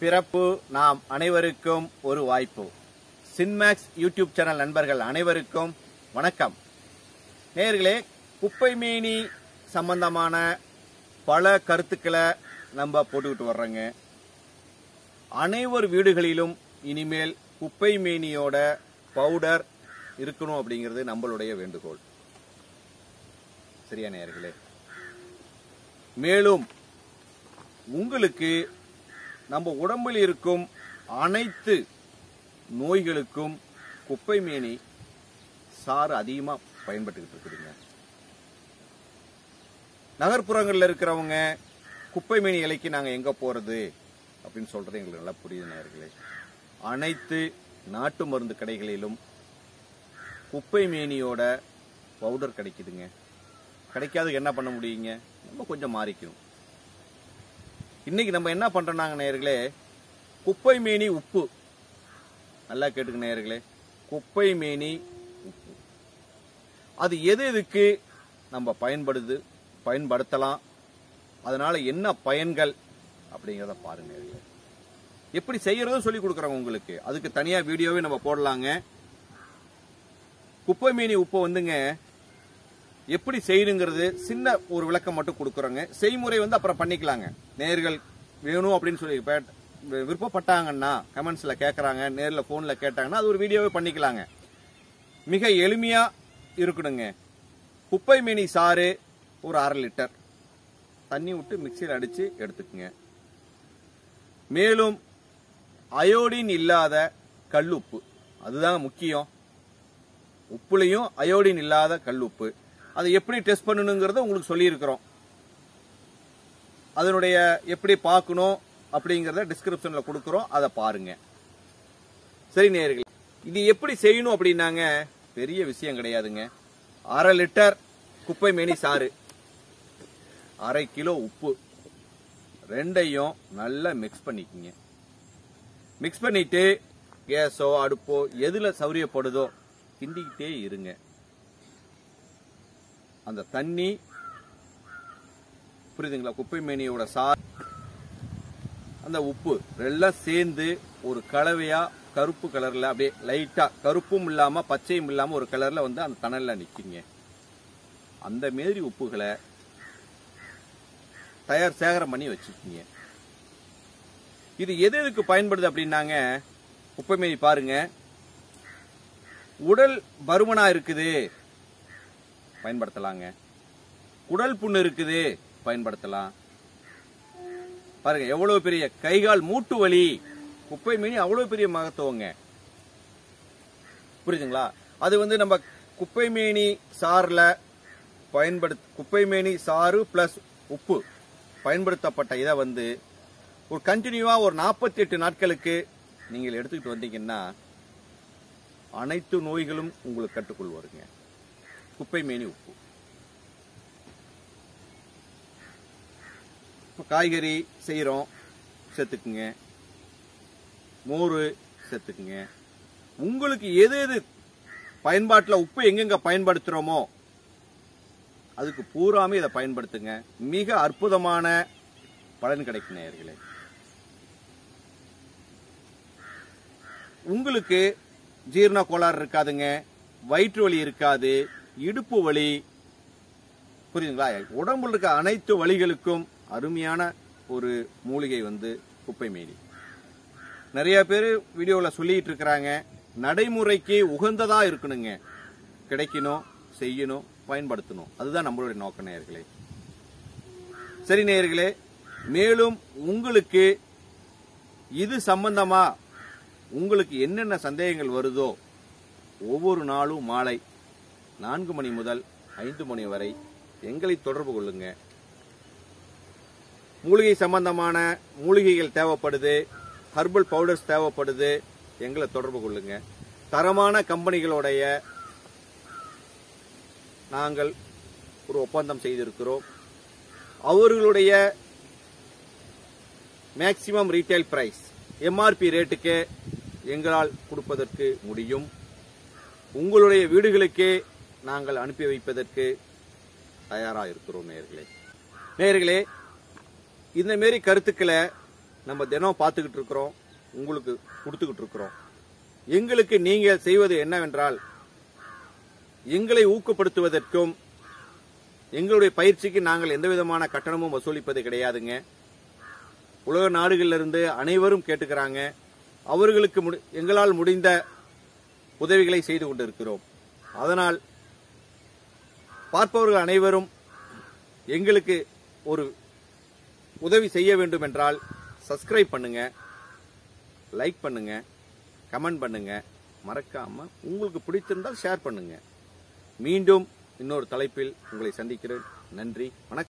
பிறப்பு நாம் அனைவருக்கும் ஒரு வாய்ப்பு சின்மேக்ஸ் யூடியூப் சேனல் நண்பர்கள் அனைவருக்கும் வணக்கம் நேயர்களே குப்பை மேனி சம்பந்தமான பல கருத்துக்களை நம்ம போட்டுக்கிட்டு வர்றோங்க அனைவர் வீடுகளிலும் இனிமேல் குப்பை மேனியோட பவுடர் இருக்கணும் அப்படிங்கிறது நம்மளுடைய வேண்டுகோள் சரியா நேயர்களே மேலும் உங்களுக்கு நம்ம உடம்பில் இருக்கும் அனைத்து நோய்களுக்கும் குப்பை மேனி சாறு அதிகமாக பயன்பட்டுக்கிட்டு இருக்குதுங்க நகர்ப்புறங்களில் இருக்கிறவங்க குப்பை மேனி இலைக்கு நாங்கள் எங்கே போகிறது அப்படின்னு சொல்கிறது எங்களுக்கு நல்லா புரியுது நேயர்களே அனைத்து நாட்டு மருந்து கடைகளிலும் குப்பை மேனியோட பவுடர் கிடைக்குதுங்க கிடைக்காதுக்கு என்ன பண்ண முடியுங்க நம்ம கொஞ்சம் மாறிக்கணும் இன்னைக்கு நம்ம என்ன பண்றோம்னாங்க நேயர்களே குப்பை மேனி உப்பு நல்லா கேட்டுக்க நேயர்களே குப்பை மேனி உப்பு அது எது எதுக்கு நம்ம பயன்படுது பயன்படுத்தலாம் அதனால என்ன பயன்கள் அப்படிங்கிறத பாருங்க நேயர்களே எப்படி செய்யறதும் சொல்லி கொடுக்குறாங்க உங்களுக்கு அதுக்கு தனியா வீடியோவே நம்ம போடலாங்க குப்பை மேனி உப்பை வந்துங்க எப்படி செய்யணுங்கிறது சின்ன ஒரு விளக்கம் மட்டும் கொடுக்குறோங்க செய்முறை வந்து அப்புறம் பண்ணிக்கலாங்க நேர்கள் வேணும் அப்படின்னு சொல்லி பே- வி- விருப்பப்பட்டாங்கன்னா கமெண்ட்ஸ்ல கேட்கறாங்க நேர்ல போன்ல கேட்டாங்கன்னா அது ஒரு வீடியோவே பண்ணிக்கலாங்க மிக எளிமையா இருக்கணுங்க குப்பை மேனி சாறு ஒரு அரை லிட்டர் தண்ணி விட்டு மிக்சியில் அடிச்சு எடுத்துக்குங்க மேலும் அயோடின் இல்லாத கல்லுப்பு அதுதான் முக்கியம் உப்புலையும் அயோடின் இல்லாத கல்லுப்பு அதை எப்படி டெஸ்ட் பண்ணணுங்கிறத உங்களுக்கு சொல்லியிருக்கிறோம் அதனுடைய எப்படி பார்க்கணும் அப்படிங்கிறத டிஸ்கிரிப்ஷன்ல கொடுக்குறோம் அதை பாருங்க சரி நேயர்களே இது எப்படி செய்யணும் அப்படின்னாங்க பெரிய விஷயம் கிடையாதுங்க அரை லிட்டர் குப்பை மேனி சாறு அரை கிலோ உப்பு ரெண்டையும் நல்லா மிக்ஸ் பண்ணிக்கங்க மிக்ஸ் பண்ணிட்டு கேஸோ அடுப்போ எதுல சௌரியப்படுதோ கிண்டிக்கிட்டே இருங்க அந்த தண்ணி புரியுதுங்களா குப்பை மேனியோட சார் அந்த உப்பு எல்லாம் சேர்ந்து ஒரு கலவையா கருப்பு கலர்ல அப்படியே லைட்டா கருப்பும் இல்லாம பச்சையும் இல்லாம ஒரு கலர்ல வந்து அந்த தணல்ல நிக்குங்க அந்த மாரி உப்புகளை தயார் சேகரம் பண்ணி வச்சுக்கோங்க இது எது எதுக்கு பயன்படுது அப்படின்னாங்க குப்பை மேனி பாருங்க உடல் பருமனா இருக்குது பயன்படுத்தலாங்க குடல் புண்ணு இருக்குது பயன்படுத்தலாம் பாருங்க எவ்வளவு பெரிய கைகால் மூட்டு வலி குப்பை மீனி அவ்வளவு பெரிய மகத்துவங்க புரியுதுங்களா அது வந்து நம்ம குப்பை மேனி சாறுல பயன்படுத்த குப்பை மேனி சாறு பிளஸ் உப்பு பயன்படுத்தப்பட்ட இதை வந்து ஒரு கண்டினியூவா ஒரு நாற்பத்தி எட்டு நாட்களுக்கு நீங்கள் எடுத்துக்கிட்டு வந்தீங்கன்னா அனைத்து நோய்களும் உங்களுக்கு கட்டுக்குள் வருங்க குப்பை மேனி உப்பு இப்போ காய்கறி செய்கிறோம் சேர்த்துக்குங்க மோர் சேர்த்துக்குங்க உங்களுக்கு எது எது பயன்பாட்டில் உப்பு எங்கெங்க பயன்படுத்துகிறோமோ அதுக்கு பூராமே இதை பயன்படுத்துங்க மிக அற்புதமான பலன் கிடைக்கும் நேயர்களே உங்களுக்கு ஜீரண கோளாறு இருக்காதுங்க வயிற்று வலி இருக்காது இடுப்பு வலி புரியுதுங்களா உடம்புல இருக்க அனைத்து வலிகளுக்கும் அருமையான ஒரு மூலிகை வந்து குப்பை மேனி நிறைய பேர் வீடியோவில் சொல்லிட்டு இருக்கிறாங்க நடைமுறைக்கு உகந்ததா இருக்கணுங்க கிடைக்கணும் செய்யணும் பயன்படுத்தணும் அதுதான் நம்மளுடைய நோக்க நேயர்களே சரி நேயர்களே மேலும் உங்களுக்கு இது சம்பந்தமா உங்களுக்கு என்னென்ன சந்தேகங்கள் வருதோ ஒவ்வொரு நாளும் மாலை நான்கு மணி முதல் ஐந்து மணி வரை எங்களை தொடர்பு கொள்ளுங்க மூலிகை சம்பந்தமான மூலிகைகள் தேவைப்படுது ஹர்பல் பவுடர்ஸ் தேவைப்படுது எங்களை தொடர்பு கொள்ளுங்க தரமான கம்பெனிகளுடைய நாங்கள் ஒரு ஒப்பந்தம் செய்திருக்கிறோம் அவர்களுடைய மேக்சிமம் ரீட்டைல் பிரைஸ் எம்ஆர்பி ரேட்டுக்கு எங்களால் கொடுப்பதற்கு முடியும் உங்களுடைய வீடுகளுக்கே நாங்கள் அனுப்பி வைப்பதற்கு தயாராக இருக்கிறோம் நேயர்களே நேயர்களே இந்த மாரி கருத்துக்களை நம்ம தினம் பார்த்துக்கிட்டு இருக்கிறோம் உங்களுக்கு கொடுத்துக்கிட்டு இருக்கிறோம் எங்களுக்கு நீங்க செய்வது என்னவென்றால் எங்களை ஊக்கப்படுத்துவதற்கும் எங்களுடைய பயிற்சிக்கு நாங்கள் எந்த விதமான கட்டணமும் வசூலிப்பது கிடையாதுங்க உலக நாடுகளில் இருந்து அனைவரும் கேட்டுக்கிறாங்க அவர்களுக்கு முடி- எங்களால் முடிந்த உதவிகளை செய்து கொண்டிருக்கிறோம் அதனால் பார்ப்பவர்கள் அனைவரும் எங்களுக்கு ஒரு உதவி செய்ய வேண்டும் என்றால் சப்ஸ்கிரைப் பண்ணுங்க லைக் பண்ணுங்க கமெண்ட் பண்ணுங்க மறக்காம உங்களுக்கு பிடித்திருந்தால் ஷேர் பண்ணுங்க மீண்டும் இன்னொரு தலைப்பில் உங்களை சந்திக்கிறேன் நன்றி வணக்கம்